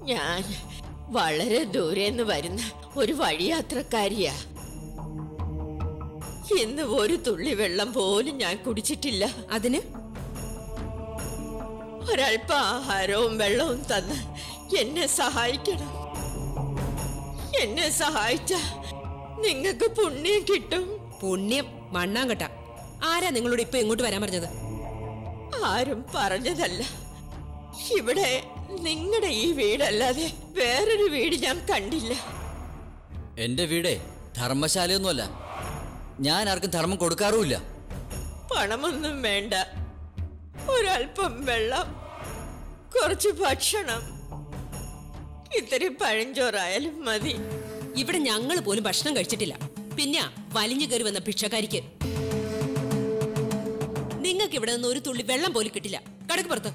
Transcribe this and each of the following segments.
ഞാൻ വളരെ ദൂരെന്ന് വരുന്ന ഒരു വഴിയാത്രക്കാരിയാ ഇന്ന് ഒരു തുള്ളി വെള്ളം പോലും ഞാൻ കുടിച്ചിട്ടില്ല അതിന് ഒരല്പം ആഹാരവും വെള്ളവും തന്ന് എന്നെ സഹായിക്കണം എന്നെ സഹായിച്ച നിങ്ങൾക്ക് പുണ്യം കിട്ടും പുണ്യം മണ്ണാങ്കട്ട ആരാ നിങ്ങളോട് ഇപ്പൊ ഇങ്ങോട്ട് വരാൻ പറഞ്ഞത് ആരും പറഞ്ഞതല്ല ഇവിടെ നിങ്ങളുടെ ഈ വീടല്ലാതെ വേറൊരു വീട് ഞാൻ കണ്ടില്ല എന്റെ വീടേ ധർമ്മശാലയൊന്നുമല്ല ഞാൻ ആർക്കും ധർമ്മം കൊടുക്കാറുമില്ല പണമൊന്നും വേണ്ട ഒരല്പം വെള്ളം കുറച്ച് ഭക്ഷണം ഇത്തിരി പഴഞ്ചോറായാലും മതി ഇവിടെ ഞങ്ങൾ പോലും ഭക്ഷണം കഴിച്ചിട്ടില്ല പിന്നെ വലിഞ്ഞു കയറി വന്ന ഭിക്ഷക്കാരിക്ക് നിങ്ങൾക്ക് ഇവിടെ നിന്ന് ഒരു തുള്ളി വെള്ളം പോലും കിട്ടില്ല കടക്ക് പുറത്ത്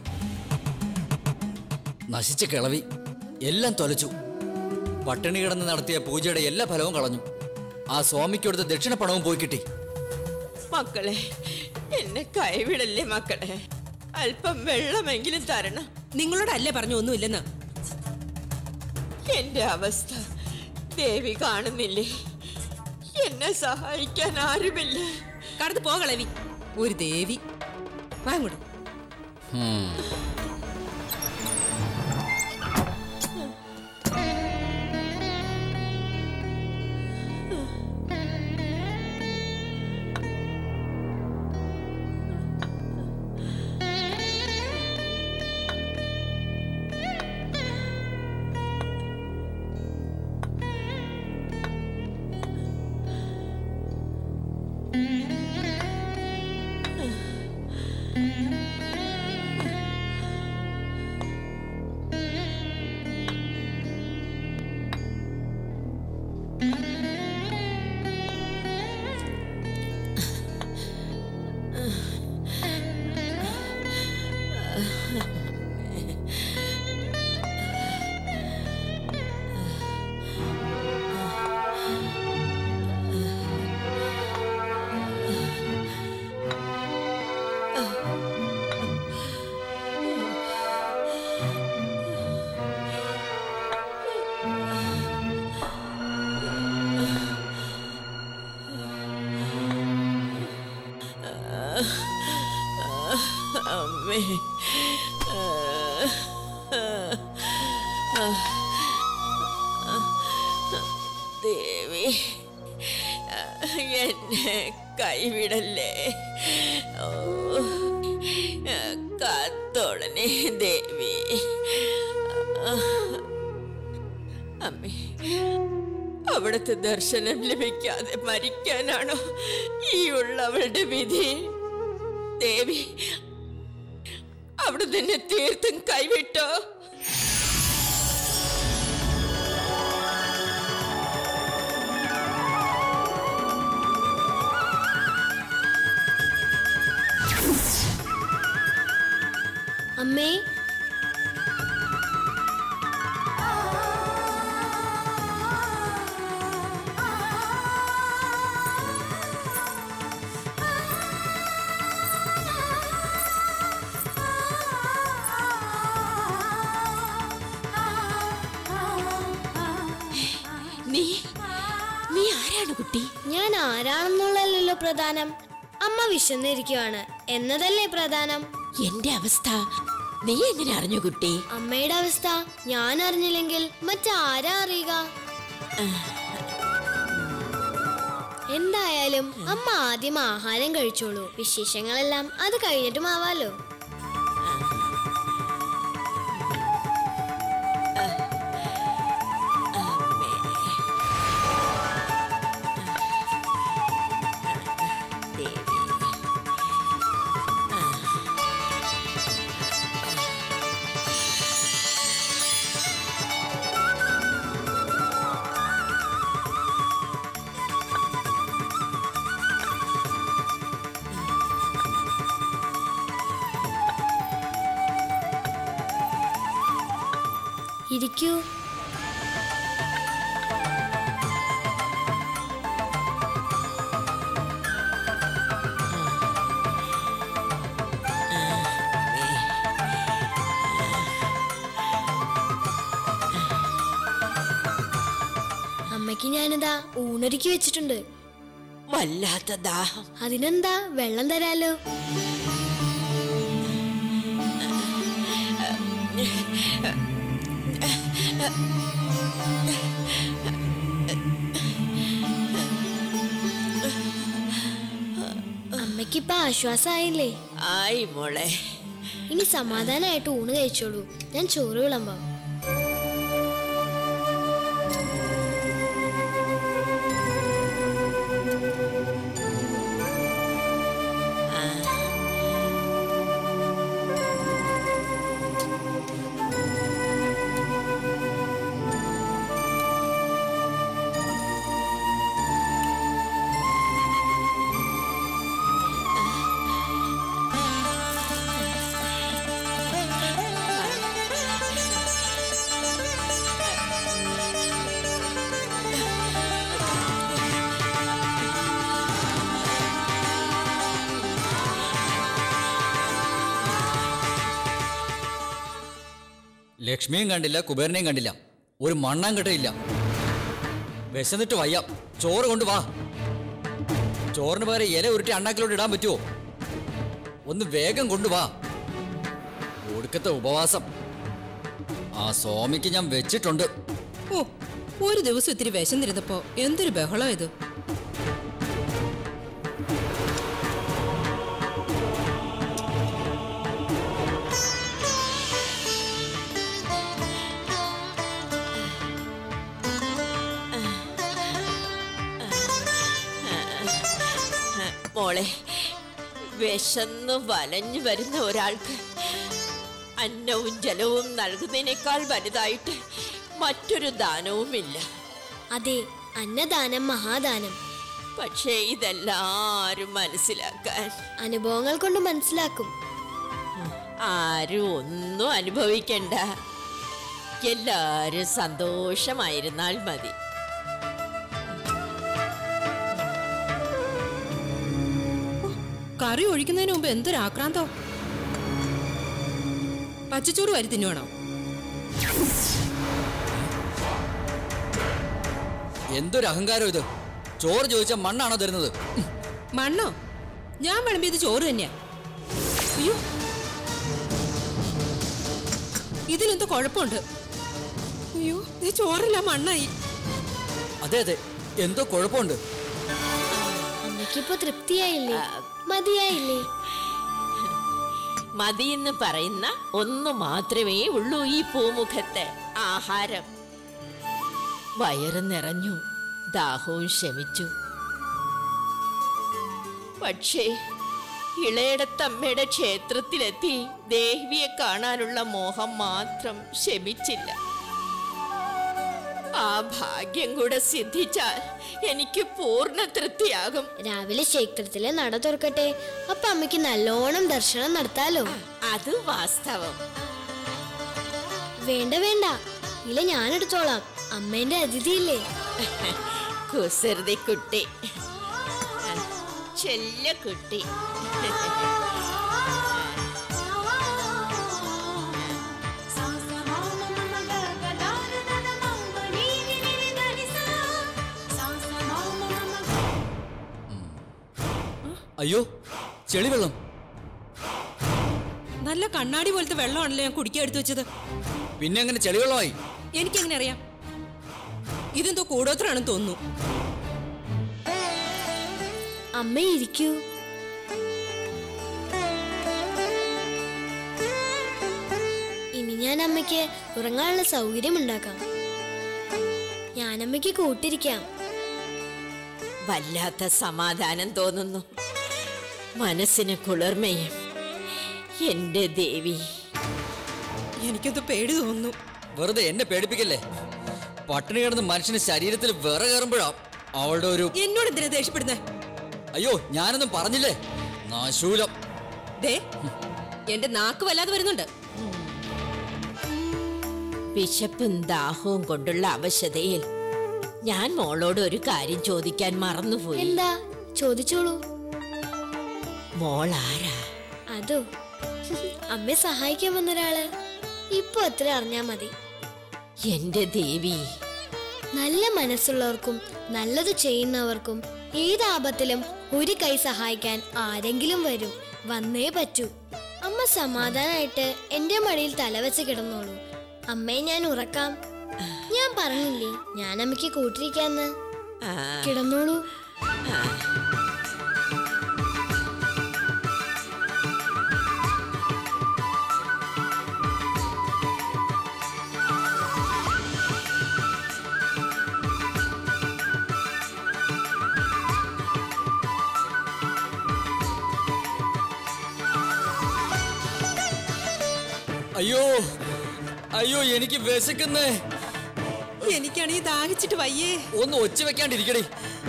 നശിച്ച കിളവി എല്ലാം തൊലച്ചു പട്ടിണി കിടന്ന് നടത്തിയ പൂജയുടെ എല്ലാ ഫലവും കളഞ്ഞു ആ സ്വാമിക്ക് കൊടുത്ത ദക്ഷിണ പണവും പോയി കിട്ടി മക്കളെ എന്നെ കൈവിടല്ലേ മക്കളെ അല്പം വെള്ളമെങ്കിലും തരണം നിങ്ങളോടല്ലേ പറഞ്ഞു ഒന്നുമില്ലെന്ന് എന്റെ അവസ്ഥ ദേവി കാണുന്നില്ലേ എന്നെ സഹായിക്കാൻ ആരുമില്ല കടന്ന് പോകളവി ഒരു ദേവി വാങ്ങോട്ട് ഹും. അമ്മേ ദേവി എന്നെ കൈവിടല്ലേ ഓ കാത്തോളനെ ദേവി അമ്മേ അവിടുത്തെ ദർശനം ലഭിക്കാതെ മരിക്കാനാണോ ഈ ഉള്ളവളുടെ വിധി ദേവി അവിടെ തന്നെ തീർത്തും കൈവിട്ടോ അമ്മേ നീ നീ ആരാണ് കുട്ടി ഞാൻ ആരാണെന്നുള്ളല്ലോ പ്രധാനം അമ്മ വിശന്നിരിക്കുവാണ് എന്നതല്ലേ പ്രധാനം എന്റെ അവസ്ഥ നീ എങ്ങനെ അറിഞ്ഞു കുട്ടി അമ്മയുടെ അവസ്ഥ ഞാൻ അറിഞ്ഞില്ലെങ്കിൽ മറ്റാരാ അറിയുക എന്തായാലും അമ്മ ആദ്യം ആഹാരം കഴിച്ചോളൂ വിശേഷങ്ങളെല്ലാം അത് കഴിഞ്ഞിട്ടും ആവാലോ ഇരിക്കൂ ഞാനിതാ ഊണൊരുക്കി വെച്ചിട്ടുണ്ട് വല്ലാത്ത ദാഹം അതിനെന്താ വെള്ളം തരാലോ അമ്മയ്ക്കിപ്പൊ ആശ്വാസമായില്ലേ ആയി മോളെ ഇനി സമാധാനമായിട്ട് ഊണ് കഴിച്ചോളൂ ഞാൻ ചോറ് വിളമ്പാം ലക്ഷ്മിയും കണ്ടില്ല കുബേരനെയും കണ്ടില്ല ഒരു മണ്ണാൻ കിട്ടയില്ല വിശന്നിട്ട് വയ്യ ചോറ് കൊണ്ട് വാ ചോറിന് പകരം ഇല ഉരുട്ടി അണ്ണാക്കിലോട്ട് ഇടാൻ പറ്റുമോ ഒന്ന് വേഗം കൊണ്ടുവാ ഒടുക്കത്തെ ഉപവാസം ആ സ്വാമിക്ക് ഞാൻ വെച്ചിട്ടുണ്ട് ഓ ഒരു ദിവസം ഇത്തിരി വിശന്നിരുന്നപ്പോ എന്തൊരു ബഹളം ഇത് മോളെ വിശന്ന് വലഞ്ഞു വരുന്ന ഒരാൾക്ക് അന്നവും ജലവും നൽകുന്നതിനേക്കാൾ വലുതായിട്ട് മറ്റൊരു ദാനവുമില്ല അതെ അന്നദാനം മഹാദാനം പക്ഷേ ഇതെല്ലാരും മനസ്സിലാക്കാൻ അനുഭവങ്ങൾ കൊണ്ട് മനസ്സിലാക്കും ആരും ഒന്നും അനുഭവിക്കണ്ട എല്ലാരും സന്തോഷമായിരുന്നാൽ മതി കറി ഒഴിക്കുന്നതിന് മുമ്പ് എന്തൊരു ആക്രാന്തോ പച്ചച്ചോറ് വരി തിന്നുവാണോ എന്തൊരു അഹങ്കാരം ഇത് ചോറ് ചോദിച്ചാൽ മണ്ണാണോ തരുന്നത് ഉം. മണ്ണോ ഞാൻ വിളമ്പിയത് ചോറ് തന്നെയാ അയ്യോ ഇതിലെന്തോ കുഴപ്പമുണ്ട് അയ്യോ ഇത് ചോറല്ല മണ്ണായി അതെ അതെ എന്തോ കുഴപ്പമുണ്ട് അമ്മയ്ക്കിപ്പോ തൃപ്തിയായില്ലേ മതിയായില്ലേ മതിയെന്ന് പറയുന്ന ഒന്ന് മാത്രമേ ഉള്ളൂ ഈ പൂമുഖത്ത് ആഹാരം വയറ് നിറഞ്ഞു ദാഹവും ശമിച്ചു പക്ഷേ ഇളയടത്തമ്മയുടെ ക്ഷേത്രത്തിലെത്തി ദേവിയെ കാണാനുള്ള മോഹം മാത്രം ശമിച്ചില്ല ആ ഭാഗ്യം കൂടെ സിദ്ധിച്ചാൽ എനിക്ക് പൂർണ്ണ തൃപ്തിയാകും രാവിലെ ക്ഷേത്രത്തിലെ നട തുറക്കട്ടെ അപ്പൊ അമ്മയ്ക്ക് നല്ലോണം ദർശനം നടത്താലോ അത് വാസ്തവം വേണ്ട വേണ്ട ഇല്ല ഞാൻ എടുത്തോളാം അമ്മേന്റെ അതിഥിയില്ലേ കുസൃതി കുട്ടി ചെല്ല കുട്ടി അയ്യോ ചെളിവെള്ളം നല്ല കണ്ണാടി പോലത്തെ വെള്ളമാണല്ലോ ഞാൻ കുടിക്കാൻ എടുത്തു വെച്ചത് പിന്നെ അങ്ങനെ ചെളിവെള്ളമായി എനിക്കെങ്ങനെ അറിയാം ഇതെന്തോ കൂടോത്രമാണെന്ന് തോന്നുന്നു അമ്മ ഇരിക്കൂ ഇനി ഞാൻ അമ്മയ്ക്ക് ഉറങ്ങാനുള്ള സൗകര്യം ഉണ്ടാക്കാം ഞാൻ അമ്മയ്ക്ക് കൂട്ടിരിക്കാം വല്ലാത്ത സമാധാനം തോന്നുന്നു മനസ്സിന് കുളിർമയും എന്റെ ദേവി എനിക്കെന്തോ പേടി തോന്നുന്നു വെറുതെ എന്നെ പേടിപ്പിക്കല്ലേ പട്ടിണി കിടന്ന് മനുഷ്യന് ശരീരത്തിൽ വിറ കയറുമ്പോഴാ അവളുടെ ഒരു എന്നോട് എന്തിനാ ദേഷ്യപ്പെടുന്നേ അയ്യോ ഞാനൊന്നും പറഞ്ഞില്ലേ നാശൂലം ദേ എന്റെ നാക്ക് വല്ലാതെ വരുന്നുണ്ട് വിശപ്പും ദാഹവും കൊണ്ടുള്ള അവശതയിൽ ഞാൻ മോളോട് ഒരു കാര്യം ചോദിക്കാൻ മറന്നുപോയി എന്താ ചോദിച്ചോളൂ മോൾ ആരാ അതോ അമ്മയെ സഹായിക്കാൻ വന്നൊരാള് ഇപ്പൊ എത്ര അറിഞ്ഞാ മതി എന്റെ ദേവി നല്ല മനസ്സുള്ളവർക്കും നല്ലത് ചെയ്യുന്നവർക്കും ഏത് ആപത്തിലും ഒരു കൈ സഹായിക്കാൻ ആരെങ്കിലും വരും വന്നേ പറ്റൂ അമ്മ സമാധാനായിട്ട് എന്റെ മടിയിൽ തലവെച്ച് കിടന്നോളൂ അമ്മയെ ഞാൻ ഉറക്കാം ഞാൻ പറഞ്ഞില്ലേ ഞാൻ അമ്മയ്ക്ക് കൂട്ടിരിക്കാന്ന് ആ, കിടന്നോളൂ അയ്യോ അയ്യോ എനിക്ക് വിശക്കുന്നേ എനിക്കാണെങ്കിൽ ദാഹിച്ചിട്ട് വയ്യേ ഒന്ന് ഒച്ച വെക്കാണ്ടിരിക്കടി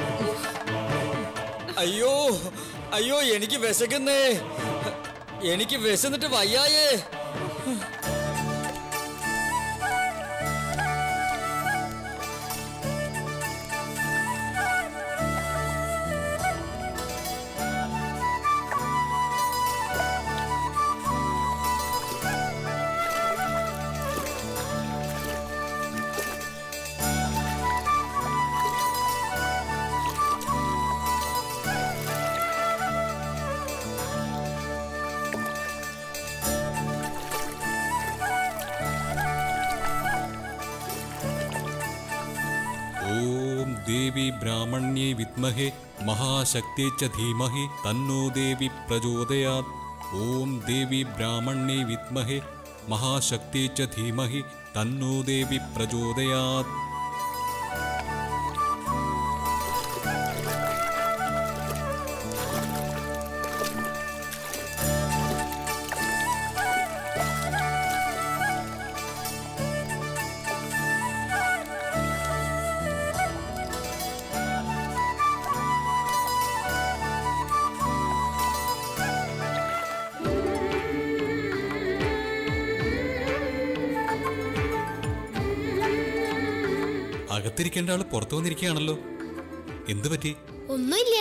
അയ്യോ അയ്യോ എനിക്ക് വിശക്കുന്നേ എനിക്ക് വിശന്നിട്ട് വയ്യായേ ഓം ദേവി ബ്രാഹ്മണ്യേ വിദ്മഹേ മഹാശക്തി ച ധീമഹി തന്നോ ദേവി പ്രചോദയാത് ഓം ദേവി ബ്രാഹ്മണ്യേ വിദ്മഹേ മഹാശക്തി ച ധീമഹി തന്നോ ദേവി പ്രചോദയാത് അകത്തിരിക്കേണ്ട ആള് പുറത്തു വന്നിരിക്കുകയാണല്ലോ എന്തു പറ്റി ഒന്നുമില്ല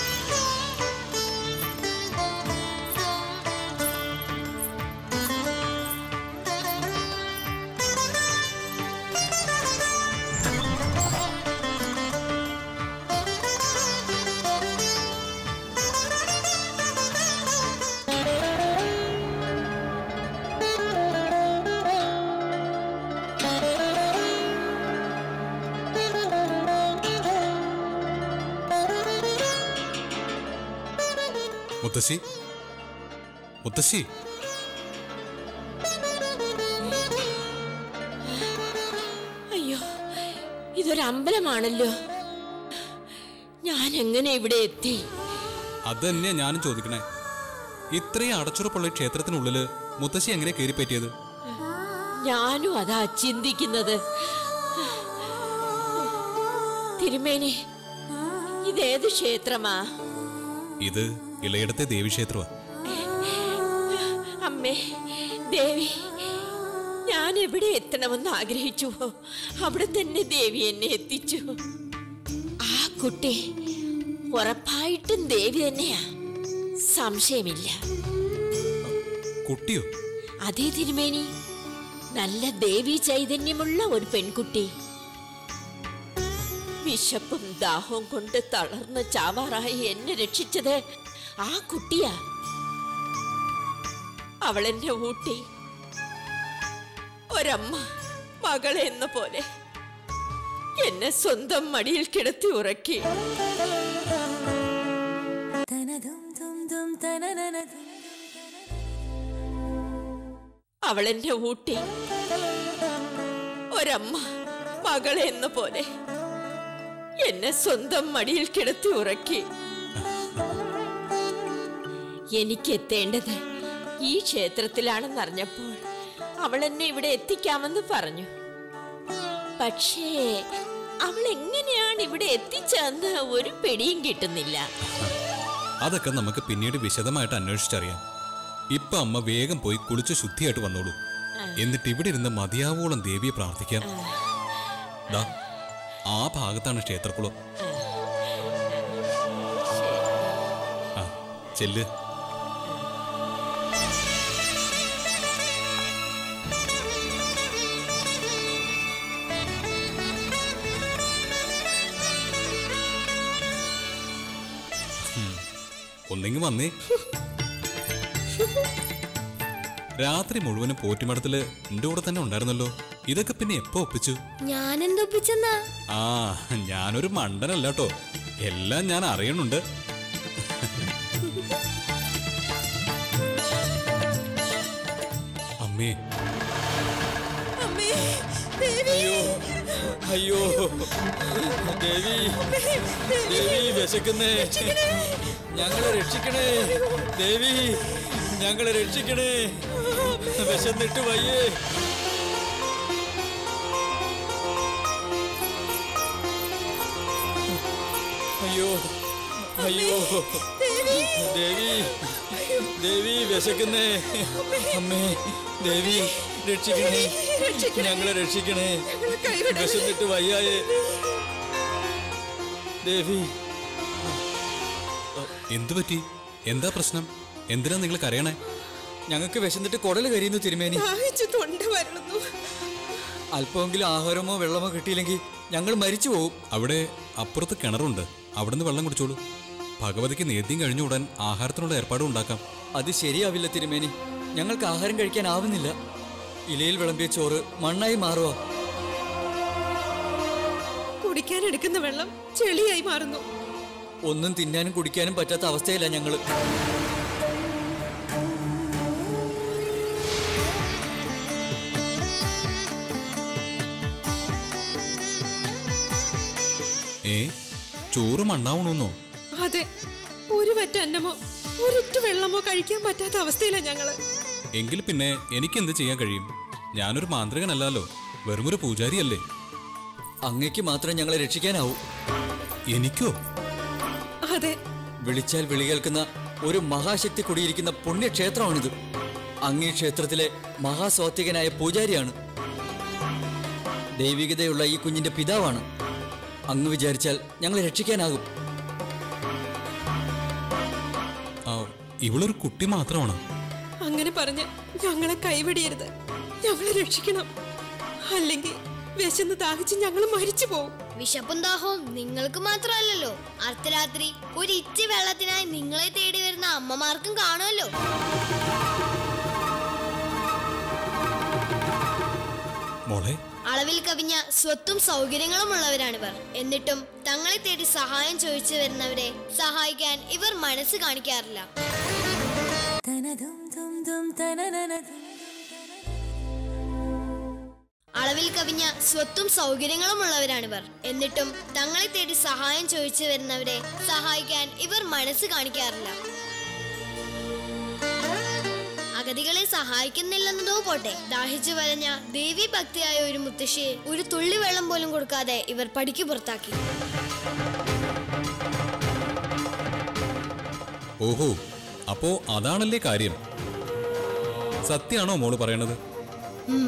മുത്തശ്ശി മുത്തശ്ശി അയ്യോ ഇതൊരു അമ്പലമാണല്ലോ ഞാൻ എങ്ങനെ ഇവിടെ എത്തി അത് തന്നെയാ ഞാനും ചോദിക്കണേ ഇത്രയും അടച്ചുറപ്പുള്ള ഈ ക്ഷേത്രത്തിനുള്ളില് മുത്തശ്ശി എങ്ങനെ കയറിപ്പറ്റിയത് ഞാനും അതാ ചിന്തിക്കുന്നത് തിരുമേനി ഇതേത് ക്ഷേത്രമാ ഇത് ഇളയിടത്തെ ദേവീക്ഷേത്രമാ അമ്മേ ദേവി ഞാൻ എവിടെ എത്തണമെന്ന് ആഗ്രഹിച്ചുവോ അവിടെ തന്നെ ദേവി എന്നെ എത്തിച്ചു ആ കുട്ടി ഉറപ്പായിട്ടും ദേവി തന്നെയാ സംശയമില്ല കുട്ടിയോ അതേ തിരുമേനി നല്ല ദേവി ചൈതന്യമുള്ള ഒരു പെൺകുട്ടി വിശപ്പും ദാഹവും കൊണ്ട് തളർന്ന് ചാവാറായി എന്നെ രക്ഷിച്ചത് ആ കുട്ടിയാ അവളെന്നെ ഊട്ടി ഒരമ്മ മകളെ എന്ന പോലെ എന്നെ സ്വന്തം മടിയിൽ കിടത്തി ഉറക്കി അവളെന്നെ ഊട്ടി ഒരമ്മ മകളെ എന്ന പോലെ എന്നെ സ്വന്തം മടിയിൽ കിടത്തി ഉറക്കി എനിക്ക് എത്തേണ്ടത് ഈ ക്ഷേത്രത്തിലാണെന്നറിഞ്ഞപ്പോൾ അവൾ എന്നെ ഇവിടെ എത്തിക്കാമെന്ന് പറഞ്ഞു പക്ഷേ അവൾ എങ്ങനെയാണ് ഇവിടെ എത്തിച്ചതെന്ന് ഒരു പിടിയും കിട്ടുന്നില്ല അതൊക്കെ നമുക്ക് പിന്നീട് വിശദമായിട്ട് അന്വേഷിച്ചറിയാം ഇപ്പൊ അമ്മ വേഗം പോയി കുളിച്ച് ശുദ്ധിയായിട്ട് വന്നോളൂ എന്നിട്ട് ഇവിടെ ഇരുന്ന് മതിയാവോളം ദേവിയെ പ്രാർത്ഥിക്കാം ദാ ആ ഭാഗത്താണ് ക്ഷേത്രക്കുളം ആ ചെല്ല് ഒന്നെങ്കിൽ വന്നേ രാത്രി മുഴുവനും പോറ്റിമടത്തില് എന്റെ കൂടെ തന്നെ ഉണ്ടായിരുന്നല്ലോ ഇതൊക്കെ പിന്നെ എപ്പോ ഒപ്പിച്ചു ഞാൻ എന്തൊപ്പിച്ചെന്നാ ആ ഞാനൊരു മണ്ടനല്ല കേട്ടോ എല്ലാം ഞാൻ അറിയണുണ്ട് അമ്മേ അമ്മേ ദേവി അയ്യോ അയ്യോ ദേവി ദേവി വിശക്കുന്നേ ഞങ്ങളെ രക്ഷിക്കണേ ദേവി ഞങ്ങളെ രക്ഷിക്കണേ വിശന്നിട്ട് വയ്യേ അയ്യോ അയ്യോ ദേവി ദേവി വിശക്കുന്നേ അമ്മേ ദേവി രക്ഷിക്കണേ ഞങ്ങളെ രക്ഷിക്കണേ വിശന്നിട്ട് വയ്യായേ ദേവി എന്തു പറ്റി എന്താ പ്രശ്നം എന്തിനാ നിങ്ങൾ കരയണേ ഞങ്ങൾക്ക് വിശന്നിട്ട് കുടല് കരിയുന്നു തിരുമേനി ദാഹിച്ചു തൊണ്ട വരളുന്നു അല്പമെങ്കിലും ആഹാരമോ വെള്ളമോ കിട്ടിയില്ലെങ്കിൽ ഞങ്ങൾ മരിച്ചു പോകും അവിടെ അപ്പുറത്ത് കിണറുണ്ട് അവിടുന്ന് വെള്ളം കുടിച്ചോളൂ ഭഗവതിക്ക് നേദ്യം കഴിഞ്ഞ ഉടൻ ആഹാരത്തിനുള്ള ഏർപ്പാടും ഉണ്ടാക്കാം അത് ശരിയാവില്ല തിരുമേനി ഞങ്ങൾക്ക് ആഹാരം കഴിക്കാനാവുന്നില്ല ഇലയിൽ വിളമ്പിയ ചോറ് മണ്ണായി മാറുക കുടിക്കാൻ എടുക്കുന്ന വെള്ളം ചെളിയായി മാറുന്നു ഒന്നും തിന്നാനും കുടിക്കാനും പറ്റാത്ത അവസ്ഥയില്ല ഞങ്ങൾ ഏ ചോറ് മണ്ണാവണമെന്നോ അതെ ഒരു വറ്റ അന്നമോ ഒരിറ്റു വെള്ളമോ കഴിക്കാൻ പറ്റാത്ത അവസ്ഥയിലാണ് ഞങ്ങള് എങ്കിൽ പിന്നെ എനിക്ക് എന്ത് ചെയ്യാൻ കഴിയും ഞാനൊരു മാന്ത്രികനല്ലല്ലോ വെറുമൊരു പൂജാരിയല്ലേ അങ്ങയ്ക്ക് മാത്രം ഞങ്ങളെ രക്ഷിക്കാനാവൂ എനിക്കോ അതെ വിളിച്ചാൽ വിളി കേൾക്കുന്ന ഒരു മഹാശക്തി കുടിയിരിക്കുന്ന പുണ്യക്ഷേത്രമാണിത് അങ്ങേ ക്ഷേത്രത്തിലെ മഹാസ്വാത്വികനായ പൂജാരിയാണ് ദൈവികതയുള്ള ഈ കുഞ്ഞിന്റെ പിതാവാണ് അങ്ങ് വിചാരിച്ചാൽ ഞങ്ങളെ രക്ഷിക്കാനാകും ആ ഇവളൊരു കുട്ടി മാത്രമാണ് അങ്ങനെ പറഞ്ഞ് ഞങ്ങളെ കൈവിടിയരുത് ഞങ്ങളെ രക്ഷിക്കണം അല്ലെങ്കിൽ വിശന്ന് ദാഹിച്ച് ഞങ്ങൾ മരിച്ചു പോകും വിശപ്പും ദാഹവും നിങ്ങൾക്ക് മാത്രമല്ലല്ലോ അർദ്ധരാത്രി ഒരു ഇച്ചി വെള്ളത്തിനായി നിങ്ങളെ തേടി വരുന്ന അമ്മമാർക്കും കാണുമല്ലോ മോളെ അളവിൽ കവിഞ്ഞ സ്വത്തും സൗകര്യങ്ങളും ഉള്ളവരാണിവർ എന്നിട്ടും തങ്ങളെ തേടി സഹായം ചോദിച്ചു വരുന്നവരെ സഹായിക്കാൻ ഇവർ മനസ്സ് കാണിക്കാറില്ല അളവിൽ കവിഞ്ഞ സ്വത്തും സൗകര്യങ്ങളും ഉള്ളവരാണിവർ എന്നിട്ടും തങ്ങളെ തേടി സഹായം ചോദിച്ചു വരുന്നവരെ സഹായിക്കാൻ ഇവർ മനസ്സ് കാണിക്കാറില്ല അഗതികളെ സഹായിക്കുന്നില്ലെന്നതോ പോട്ടെ ദാഹിച്ചു വലഞ്ഞ ദേവി ഭക്തിയായ ഒരു മുത്തശ്ശിയെ ഒരു തുള്ളി വെള്ളം പോലും കൊടുക്കാതെ ഇവർ പടിക്ക് പുറത്താക്കി ഓഹോ അപ്പോ അതാണല്ലേ കാര്യം സത്യാണോ മോള് പറയണത് ഉം.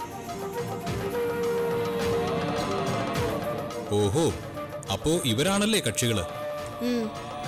ഓഹോ അപ്പോ ഇവരാണല്ലേ കക്ഷികള് ഉം.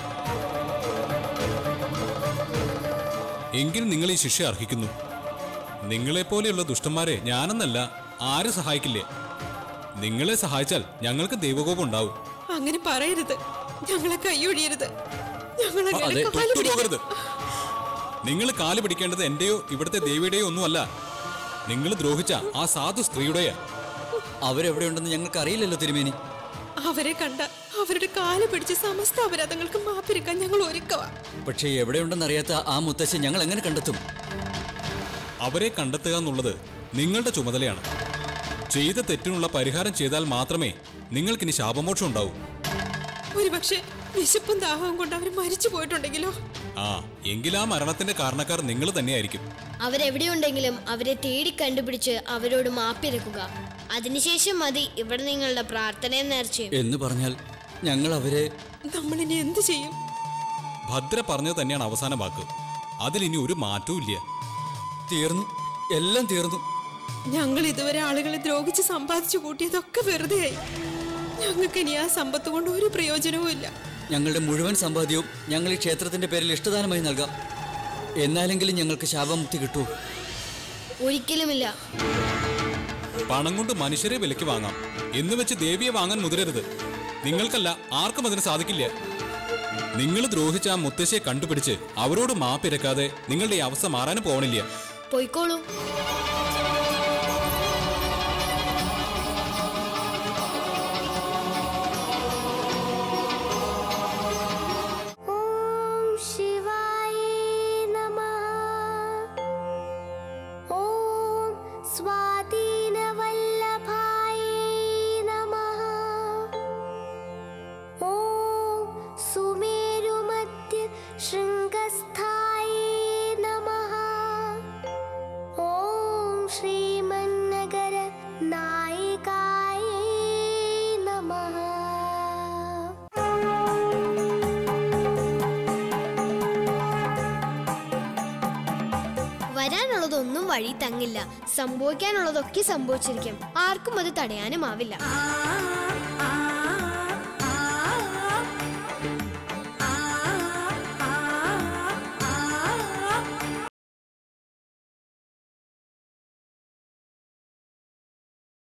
എങ്കിൽ നിങ്ങൾ ഈ ശിക്ഷ അർഹിക്കുന്നു നിങ്ങളെപ്പോലെയുള്ള ദുഷ്ടന്മാരെ ഞാനെന്നല്ല ആരും സഹായിക്കില്ലേ നിങ്ങളെ സഹായിച്ചാൽ ഞങ്ങൾക്ക് ദൈവകോപം ഉണ്ടാവും അങ്ങനെ പറയരുത് ഞങ്ങളെ കൈയൊഴിയരുത് ഞങ്ങളെ അതെ, കാല് പിടിക്കരുത് തൊട്ടുപോകരുത് നിങ്ങൾ കാല് പിടിക്കേണ്ടത് എന്റെയോ ഇവിടുത്തെ ദേവിയുടെയോ ഒന്നുമല്ല നിങ്ങൾ ദ്രോഹിച്ച ആ സാധു സ്ത്രീയുടെയാ അവരെവിടെയുണ്ടെന്ന് ഞങ്ങൾക്ക് അറിയില്ലല്ലോ തിരുമേനി അവരെ കണ്ട അവരുടെ കാല് പിടിച്ച് സമസ്ത അപരാധങ്ങൾക്ക് മാപ്പിരിക്കാൻ ഞങ്ങൾ ഒരുക്കവാ പക്ഷേ എവിടെയുണ്ടെന്നറിയാത്ത ആ മുത്തശ്ശി ഞങ്ങൾ എങ്ങനെ കണ്ടെത്തും അവരെ കണ്ടെത്തുക എന്നുള്ളത് നിങ്ങളുടെ ചുമതലയാണ് ചെയ്ത തെറ്റിനുള്ള പരിഹാരം ചെയ്താൽ മാത്രമേ നിങ്ങൾക്കിനി ശാപമോക്ഷം ഉണ്ടാവൂ ഒരുപക്ഷെ വിശപ്പും ദാഹവും കൊണ്ട് അവർ മരിച്ചു പോയിട്ടുണ്ടെങ്കിലോ ആ എങ്കിൽ ആ മരണത്തിന്റെ കാരണക്കാർ നിങ്ങൾ തന്നെയായിരിക്കും അവരെവിടെയുണ്ടെങ്കിലും അവരെ തേടി കണ്ടുപിടിച്ച് അവരോട് മാപ്പിരക്കുക അതിനുശേഷം മതി ഇവിടെ നിങ്ങളുടെ പ്രാർത്ഥനയും നേർച്ചയും എന്ന് പറഞ്ഞാൽ ഞങ്ങൾ അവരെ നമ്മളിനി എന്ത് ചെയ്യും ഭദ്ര പറഞ്ഞത് തന്നെയാണ് അവസാന വാക്ക് അതിലിനി ഒരു മാറ്റവും ഇല്ല തീർന്നു എല്ലാം തീർന്നു ഞങ്ങൾ ഇതുവരെ ആളുകളെ ദ്രോഹിച്ച് സമ്പാദിച്ചു കൂട്ടിയതൊക്കെ വെറുതെയായി ഞങ്ങൾക്ക് ഇനി ആ സമ്പത്ത് കൊണ്ട് ഒരു പ്രയോജനവും ഇല്ല ഞങ്ങളുടെ മുഴുവൻ സമ്പാദ്യവും ഞങ്ങൾ ഈ ക്ഷേത്രത്തിന്റെ പേരിൽ ഇഷ്ടദാനമായി നൽകാം എന്നാലെങ്കിലും ഞങ്ങൾക്ക് ശാപമുക്തി കിട്ടൂ ഒരിക്കലുമില്ല പണം കൊണ്ട് മനുഷ്യരെ വിലയ്ക്ക് വാങ്ങാം എന്ന് വെച്ച് ദേവിയെ വാങ്ങാൻ മുതിരരുത് നിങ്ങൾക്കല്ല ആർക്കും അതിന് സാധിക്കില്ല നിങ്ങൾ ദ്രോഹിച്ച ആ മുത്തശ്ശിയെ കണ്ടുപിടിച്ച് അവരോട് മാപ്പിരക്കാതെ നിങ്ങളുടെ ഈ അവസ്ഥ മാറാനും പോകണില്ല പോയിക്കോളൂ ॐ शिवाय नमः ॐ स्वाधीनवल्लभाय नमः ॐ सुमेरुमध्य शृङ्गस्थाय नमः ॐ श्रीमन्नगर नायिकाय नमः വരാനുള്ളതൊന്നും വഴി തങ്ങില്ല സംഭവിക്കാനുള്ളതൊക്കെ സംഭവിച്ചിരിക്കും ആർക്കും അത് തടയാനുമാവില്ല ആ